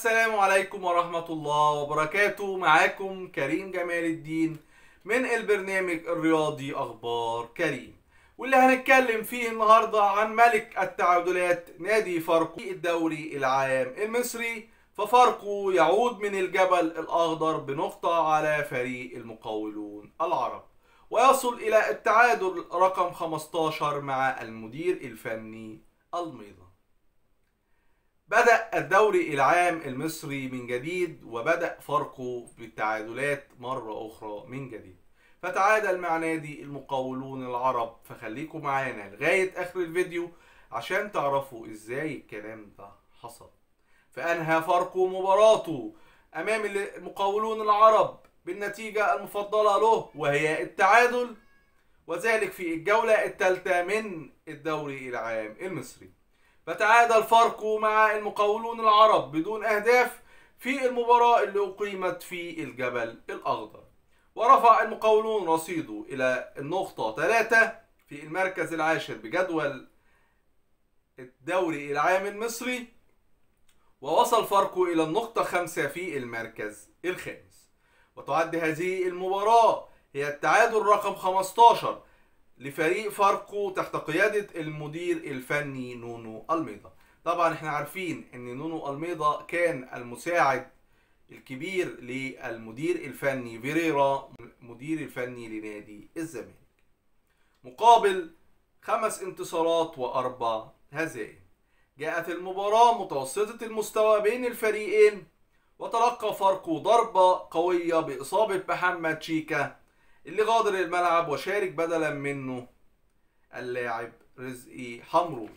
السلام عليكم ورحمة الله وبركاته معاكم كريم جمال الدين من البرنامج الرياضي أخبار كريم واللي هنتكلم فيه النهاردة عن ملك التعادلات نادي فاركو في الدوري العام المصري ففاركو يعود من الجبل الأخضر بنقطة على فريق المقاولون العرب ويصل إلى التعادل رقم 15 مع المدير الفني الميضة بدأ الدوري العام المصري من جديد وبدأ فاركو بالتعادلات مرة أخرى من جديد فتعادل مع نادي المقاولون العرب فخليكم معانا لغاية آخر الفيديو عشان تعرفوا إزاي الكلام ده حصل فأنهى فاركو مباراته أمام المقاولون العرب بالنتيجة المفضلة له وهي التعادل وذلك في الجولة الثالثة من الدوري العام المصري فتعادل فاركو مع المقاولون العرب بدون أهداف في المباراة اللي أقيمت في الجبل الأخضر ورفع المقاولون رصيده إلى النقطة ثلاثة في المركز العاشر بجدول الدوري العام المصري ووصل فاركو إلى النقطة خمسة في المركز الخامس وتعد هذه المباراة هي التعادل رقم 15 لفريق فاركو تحت قيادة المدير الفني نونو الميضة طبعا احنا عارفين ان نونو الميضة كان المساعد الكبير للمدير الفني فيريرا مدير الفني لنادي الزمالك مقابل خمس انتصارات واربع هزائم جاءت المباراة متوسطة المستوى بين الفريقين وتلقى فاركو ضربة قوية بإصابة محمد شيكا اللي غادر الملعب وشارك بدلا منه اللاعب رزقي حمرو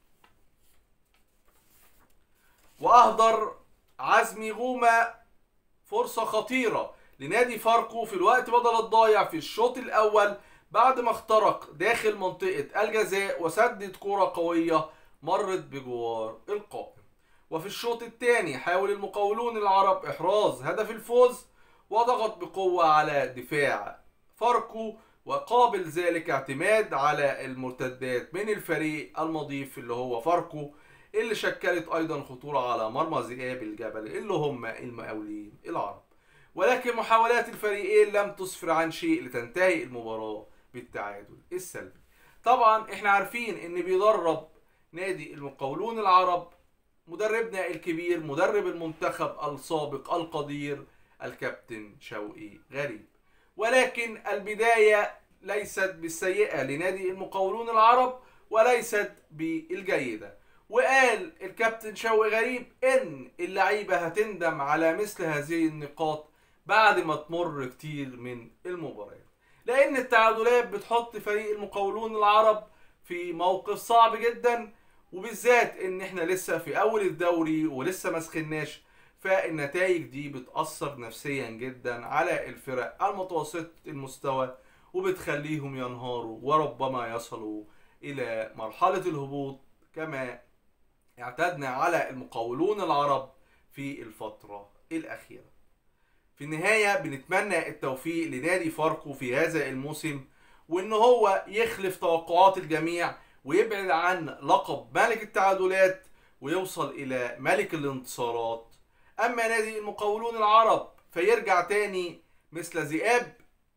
وأهدر عزمي غومة فرصة خطيرة لنادي فاركو في الوقت بدل الضايع في الشوط الأول بعد ما اخترق داخل منطقة الجزاء وسدد كرة قوية مرت بجوار القائم وفي الشوط الثاني حاول المقاولون العرب إحراز هدف الفوز وضغط بقوة على دفاع فاركو وقابل ذلك اعتماد على المرتدات من الفريق المضيف اللي هو فاركو اللي شكلت ايضا خطورة على مرمى ذئاب الجبل اللي هم المقاولين العرب ولكن محاولات الفريقين لم تسفر عن شيء لتنتهي المباراة بالتعادل السلبي طبعا احنا عارفين ان بيدرب نادي المقاولون العرب مدربنا الكبير مدرب المنتخب السابق القدير الكابتن شوقي غريب ولكن البداية ليست بالسيئة لنادي المقاولون العرب وليست بالجيدة وقال الكابتن شوقي غريب ان اللعيبة هتندم على مثل هذه النقاط بعد ما تمر كتير من المباريات لان التعادلات بتحط فريق المقاولون العرب في موقف صعب جدا وبالذات ان احنا لسه في اول الدوري ولسه ما سخناش فالنتائج دي بتأثر نفسيا جدا على الفرق المتوسطة المستوى وبتخليهم ينهاروا وربما يصلوا إلى مرحلة الهبوط كما اعتدنا على المقاولون العرب في الفترة الأخيرة في النهاية بنتمنى التوفيق لنادي فاركو في هذا الموسم وإن هو يخلف توقعات الجميع ويبعد عن لقب ملك التعادلات ويوصل إلى ملك الانتصارات اما نادي المقاولون العرب فيرجع تاني مثل ذئاب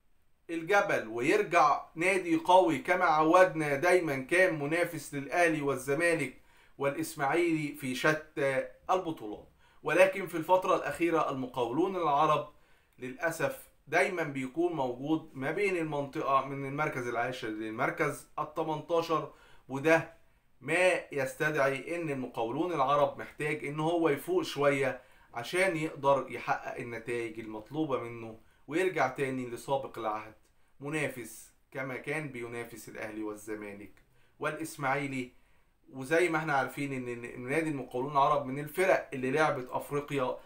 الجبل ويرجع نادي قوي كما عودنا دايما كان منافس للاهلي والزمالك والاسماعيلي في شتى البطولات ولكن في الفترة الأخيرة المقاولون العرب للأسف دايما بيكون موجود ما بين المنطقة من المركز العاشر للمركز ال 18 وده ما يستدعي ان المقاولون العرب محتاج ان هو يفوق شويه عشان يقدر يحقق النتائج المطلوبة منه ويرجع تاني لسابق العهد منافس كما كان بينافس الأهلي والزمالك والإسماعيلي وزي ما احنا عارفين ان نادي المقاولون العرب من الفرق اللي لعبت افريقيا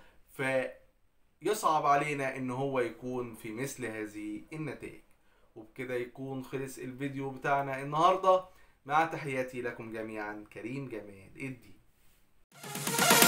فيصعب علينا ان هو يكون في مثل هذه النتائج وبكده يكون خلص الفيديو بتاعنا النهارده مع تحياتي لكم جميعا كريم جمال الدين